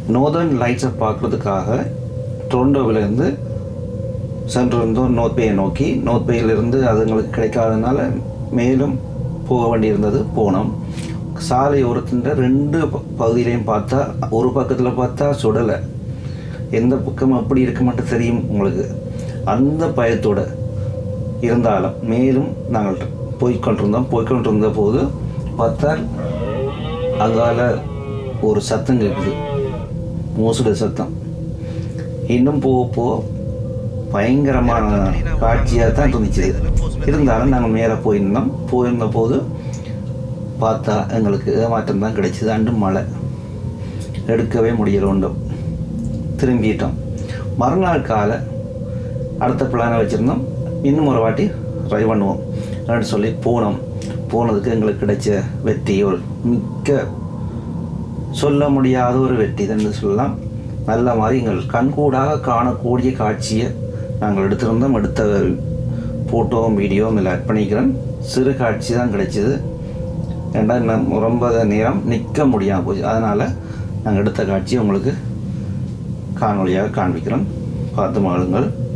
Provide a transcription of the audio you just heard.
northern லைட்ஸை பார்க்குறதுக்காக டொரண்டோவிலேருந்து சென்றிருந்தோம் North பேயை நோக்கி நோர்த் பேயிலிருந்து அது எங்களுக்கு கிடைக்காதனால மேலும் போக வேண்டியிருந்தது போனோம் சாலை ஓரத்தின் ரெண்டு ப- பகுதியிலையும் பார்த்தா ஒரு பக்கத்தில் பார்த்தா சுடலை எந்த பக்கம் எப்படி இருக்க மட்டும் தெரியும் உங்களுக்கு அந்த பயத்தோட இருந்தாலும் மேலும் நாங்கள் போய்க்கொண்டிருந்தோம் போய்க்கொண்டிருந்த போது பார்த்தால் அங்கால ஒரு சத்தம் கேட்குது மூசுட சத்தம் இன்னும் போக போக பயங்கரமான காட்சியாக தான் இருந்துச்சு இருந்தாலும் நாங்கள் மேலே போயிருந்தோம் போயிருந்த போது பார்த்தா எங்களுக்கு ஏமாற்றம் தான் கிடைச்சிது அண்டு மழை எடுக்கவே முடியல உண்டும் திரும்பிட்டோம் மறுநாள் காலை அடுத்த பிளானை வச்சுருந்தோம் இன்னும் ஒரு வாட்டி ட்ரை பண்ணுவோம் அப்படின்னு சொல்லி போனோம் போனதுக்கு எங்களுக்கு கிடைச்ச வெற்றி ஒரு மிக்க சொல்ல முடியாத ஒரு வெற்றி என்று சொல்லலாம் நல்ல மாதிரி எங்கள் கண்கூடாக காணக்கூடிய காட்சியை நாங்கள் எடுத்திருந்தோம் எடுத்த ஃபோட்டோவும் வீடியோவும் இதில் ஆட் பண்ணிக்கிறேன் சிறு காட்சி தான் கிடைச்சிது ஏன்னா இன்னும் ரொம்ப நேரம் நிற்க முடியாமல் போச்சு அதனால் நாங்கள் எடுத்த காட்சியை உங்களுக்கு காணொளியாக காண்பிக்கிறோம் பார்த்து மகிழுங்கள்